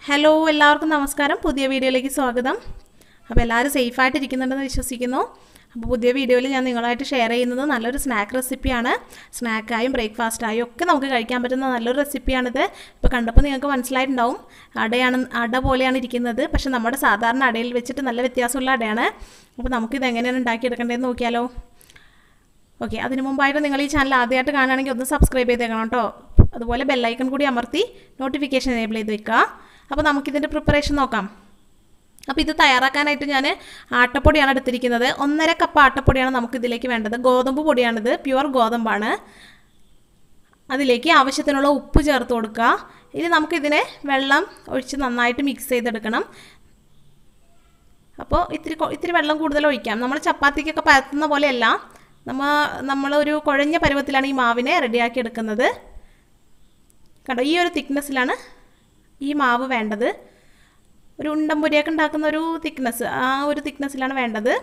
hello എല്ലാവർക്കും നമസ്കാരം പുതിയ വീഡിയോയിലേക്ക് സ്വാഗതം അപ്പോൾ എല്ലാവരും സേഫായിട്ട് ഇരിക്കുന്നുണ്ടെന്ന് വിശ്വസിക്കുന്നു അപ്പോൾ പുതിയ വീഡിയോയിൽ ഞാൻ നിങ്ങളായിട്ട് ഷെയർ ചെയ്യുന്നത് നല്ലൊരു സ്നാക്ക് റെസിപ്പിയാണ് സ്നാക്കായും ബ്രേക്ക്ഫാസ്റ്റായും ഒക്കെ നമുക്ക് കഴിക്കാൻ പറ്റുന്ന നല്ലൊരു റെസിപ്പിയാണിത് ഇപ്പോൾ കണ്ടപ്പോൾ നിങ്ങൾക്ക് മനസ്സിലായിട്ടുണ്ടാവും അടയാണ് അട പോലെയാണ് ഇരിക്കുന്നത് പക്ഷെ നമ്മുടെ സാധാരണ അടയിൽ വെച്ചിട്ട് നല്ല വ്യത്യാസമുള്ള അടയാണ് അപ്പോൾ നമുക്കിത് എങ്ങനെയാണ് ഉണ്ടാക്കിയെടുക്കേണ്ടതെന്ന് നോക്കിയാലോ ഓക്കെ അതിന് മുമ്പായിട്ട് നിങ്ങൾ ഈ ചാനൽ ആദ്യമായിട്ട് കാണുകയാണെങ്കിൽ ഒന്ന് സബ്സ്ക്രൈബ് ചെയ്തേക്കണം കേട്ടോ അതുപോലെ ബെല്ലൈക്കൺ കൂടി അമർത്തി നോട്ടിഫിക്കേഷൻ എനേബിൾ ചെയ്ത് വെക്കുക അപ്പോൾ നമുക്കിതിൻ്റെ പ്രിപ്പറേഷൻ നോക്കാം അപ്പോൾ ഇത് തയ്യാറാക്കാനായിട്ട് ഞാൻ ആട്ടപ്പൊടിയാണ് എടുത്തിരിക്കുന്നത് ഒന്നര കപ്പ് ആട്ടപ്പൊടിയാണ് നമുക്ക് ഇതിലേക്ക് വേണ്ടത് ഗോതമ്പ് പൊടിയാണിത് പ്യുവർ ഗോതമ്പാണ് അതിലേക്ക് ആവശ്യത്തിനുള്ള ഉപ്പ് ചേർത്ത് കൊടുക്കുക ഇനി നമുക്കിതിനെ വെള്ളം ഒഴിച്ച് നന്നായിട്ട് മിക്സ് ചെയ്തെടുക്കണം അപ്പോൾ ഇത്തിരി കൊ- ഇത്തിരി വെള്ളം കൂടുതൽ ഒഴിക്കാം നമ്മൾ ചപ്പാത്തിക്കൊക്കെ പരത്തുന്ന പോലെയല്ല നമ്മ നമ്മളൊരു കുഴഞ്ഞ പരുവത്തിലാണ് ഈ മാവിനെ റെഡിയാക്കി എടുക്കുന്നത് കണ്ടോ ഈ ഒരു തിക്നെസ്സിലാണ് ഈ മാവ് വേണ്ടത് ഒരു ഉണ്ടംപൊരിയൊക്കെ ഉണ്ടാക്കുന്ന ഒരു തിക്നെസ് ആ ഒരു തിക്നെസ്സിലാണ് വേണ്ടത്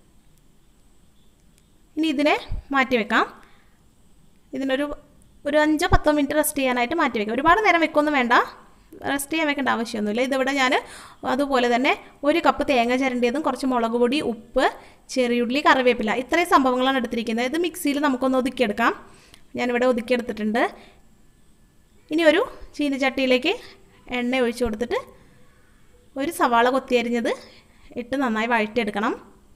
ഇനി ഇതിനെ മാറ്റി വെക്കാം ഇതിനൊരു ഒരു അഞ്ചോ പത്തോ മിനിറ്റ് റെസ്റ്റ് ചെയ്യാനായിട്ട് മാറ്റി വെക്കാം ഒരുപാട് നേരം വെക്കൊന്നും വേണ്ട റെസ്റ്റ് ചെയ്യാൻ വെക്കേണ്ട ആവശ്യമൊന്നുമില്ല ഇതിവിടെ ഞാൻ അതുപോലെ തന്നെ ഒരു കപ്പ് തേങ്ങ ചിരണ്ടിയതും കുറച്ച് മുളക് പൊടി ഉപ്പ് ചെറിയുള്ളി കറിവേപ്പില ഇത്രയും സംഭവങ്ങളാണ് എടുത്തിരിക്കുന്നത് ഇത് മിക്സിയിൽ നമുക്കൊന്ന് ഒതുക്കിയെടുക്കാം ഞാനിവിടെ ഒതുക്കിയെടുത്തിട്ടുണ്ട് ഇനി ഒരു ചീനിച്ചട്ടിയിലേക്ക് എണ്ണ ഒഴിച്ചു കൊടുത്തിട്ട് ഒരു സവാള കൊത്തിയരിഞ്ഞത് ഇട്ട് നന്നായി വഴറ്റിയെടുക്കണം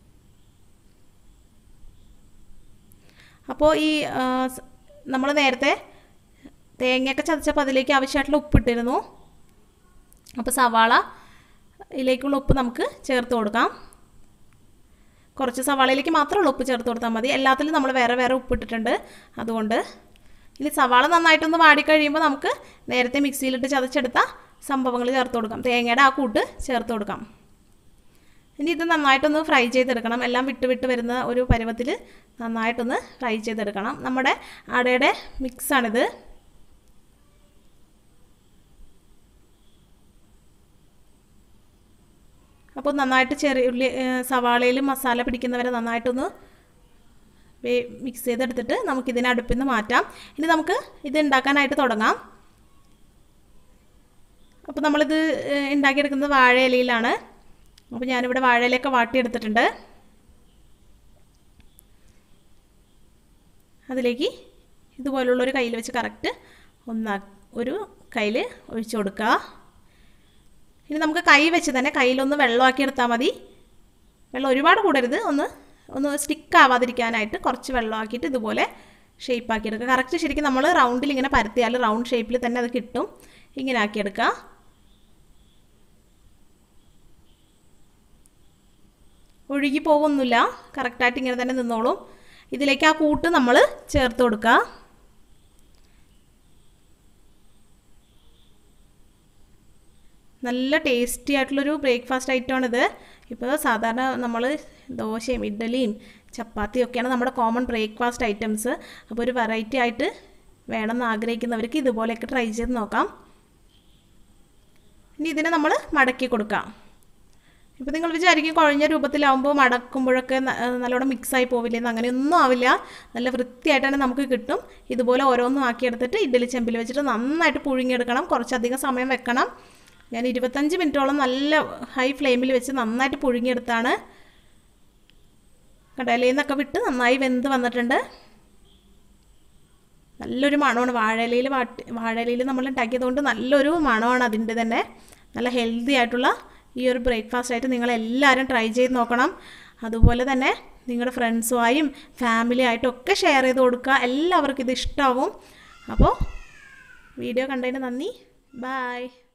അപ്പോൾ ഈ നമ്മൾ നേരത്തെ തേങ്ങയൊക്കെ ചതച്ചപ്പോൾ അതിലേക്ക് ആവശ്യമായിട്ടുള്ള ഉപ്പിട്ടിരുന്നു അപ്പോൾ സവാള ഇതിലേക്കുള്ള ഉപ്പ് നമുക്ക് ചേർത്ത് കൊടുക്കാം കുറച്ച് സവാളയിലേക്ക് മാത്രമുള്ള ഉപ്പ് ചേർത്ത് കൊടുത്താൽ മതി എല്ലാത്തിലും നമ്മൾ വേറെ വേറെ ഉപ്പിട്ടിട്ടുണ്ട് അതുകൊണ്ട് ഇനി സവാള നന്നായിട്ടൊന്ന് വാടിക്കഴിയുമ്പോൾ നമുക്ക് നേരത്തെ മിക്സിയിലിട്ട് ചതച്ചെടുത്ത സംഭവങ്ങൾ ചേർത്ത് കൊടുക്കാം തേങ്ങയുടെ ആ കൂട്ട് ചേർത്ത് കൊടുക്കാം ഇനി ഇത് നന്നായിട്ടൊന്ന് ഫ്രൈ ചെയ്തെടുക്കണം എല്ലാം വിട്ട് വിട്ട് വരുന്ന ഒരു പരുവത്തിൽ നന്നായിട്ടൊന്ന് ഫ്രൈ ചെയ്തെടുക്കണം നമ്മുടെ അടയുടെ മിക്സാണിത് അപ്പോൾ നന്നായിട്ട് ചെറിയ ഉള്ളി സവാളയിലും മസാല പിടിക്കുന്നവരെ നന്നായിട്ടൊന്ന് മിക്സ് ചെയ്തെടുത്തിട്ട് നമുക്കിതിനെ അടുപ്പിൽ നിന്ന് മാറ്റാം ഇനി നമുക്ക് ഇത് ഉണ്ടാക്കാനായിട്ട് തുടങ്ങാം അപ്പോൾ നമ്മളിത് ഏഹ്, ഉണ്ടാക്കിയെടുക്കുന്നത് വാഴയിലയിലാണ് അപ്പോൾ ഞാനിവിടെ വാഴയിലയൊക്കെ വാട്ടിയെടുത്തിട്ടുണ്ട് അതിലേക്ക് ഇതുപോലുള്ളൊരു കയ്യിൽ വെച്ച് കറക്റ്റ് ഒന്നാ ഒരു കയ്യിൽ ഒഴിച്ചു കൊടുക്കുക ഇനി നമുക്ക് കൈ വെച്ച് തന്നെ കയ്യിലൊന്ന് വെള്ളമാക്കി എടുത്താൽ മതി വെള്ളം ഒരുപാട് കൂടരുത് ഒന്ന് ഒന്ന് സ്റ്റിക്ക് ആവാതിരിക്കാനായിട്ട് കുറച്ച് വെള്ളമാക്കിയിട്ട് ഇതുപോലെ ഷേപ്പ് ആക്കി എടുക്കുക കറക്റ്റ് ശരിക്കും നമ്മൾ റൗണ്ടിൽ ഇങ്ങനെ പരത്തിയാൽ റൗണ്ട് ഷേപ്പിൽ തന്നെ അത് കിട്ടും ഇങ്ങനെ ആക്കിയെടുക്കുക ഒഴുകി പോകുന്നില്ല കറക്റ്റായിട്ട് ഇങ്ങനെ തന്നെ നിന്നോളും ഇതിലേക്ക് ആ കൂട്ട് നമ്മൾ ചേർത്ത് കൊടുക്കുക നല്ല ടേസ്റ്റി ആയിട്ടുള്ളൊരു ബ്രേക്ക്ഫാസ്റ്റ് ഐറ്റമാണിത് ഇപ്പോൾ സാധാരണ നമ്മൾ ദോശയും ഇഡ്ഡലിയും ചപ്പാത്തിയും ഒക്കെയാണ് നമ്മുടെ കോമൺ ബ്രേക്ക്ഫാസ്റ്റ് ഐറ്റംസ് അപ്പോൾ ഒരു വെറൈറ്റി ആയിട്ട് വേണമെന്ന് ആഗ്രഹിക്കുന്നവർക്ക് ഇതുപോലെയൊക്കെ ട്രൈ ചെയ്ത് നോക്കാം ഇനി ഇതിനെ നമ്മൾ മടക്കി കൊടുക്കാം ഇപ്പോൾ നിങ്ങൾ വിചാരിക്കും കുഴഞ്ഞ രൂപത്തിലാവുമ്പോൾ മടക്കുമ്പോഴൊക്കെ ന- ഏഹ് നല്ലോണം മിക്സായി പോവില്ലെന്ന് അങ്ങനെയൊന്നും ആവില്ല നല്ല വൃത്തിയായിട്ടാണ് നമുക്ക് കിട്ടും ഇതുപോലെ ഓരോന്നും ആക്കിയെടുത്തിട്ട് ഇഡ്ഡലി ചെമ്പിൽ വെച്ചിട്ട് നന്നായിട്ട് പുഴുങ്ങിയെടുക്കണം കുറച്ചധികം സമയം വെക്കണം ഞാൻ ഇരുപത്തഞ്ച് മിനിറ്റോളം നല്ല ഹൈ ഫ്ലെയിമിൽ വെച്ച് നന്നായിട്ട് പുഴുങ്ങിയെടുത്താണ് കടലയിൽ നിന്നൊക്കെ വിട്ട് നന്നായി വെന്ത് വന്നിട്ടുണ്ട് നല്ലൊരു മണമാണ് വാഴയിലയിൽ വാട്ടി വാഴയിലയിൽ നമ്മൾ ഉണ്ടാക്കിയതുകൊണ്ട് നല്ലൊരു മണമാണ് അതിൻ്റെ തന്നെ നല്ല ഹെൽത്തി ആയിട്ടുള്ള ഈ ഒരു ബ്രേക്ക്ഫാസ്റ്റ് ആയിട്ട് നിങ്ങൾ എല്ലാവരും ട്രൈ ചെയ്ത് നോക്കണം അതുപോലെ തന്നെ നിങ്ങളുടെ ഫ്രണ്ട്സുമായും ഫാമിലി ആയിട്ടും ഒക്കെ ഷെയർ ചെയ്ത് കൊടുക്കുക എല്ലാവർക്കും ഇത് ഇഷ്ടമാവും അപ്പോൾ വീഡിയോ കണ്ടതിന് നന്ദി ബായ്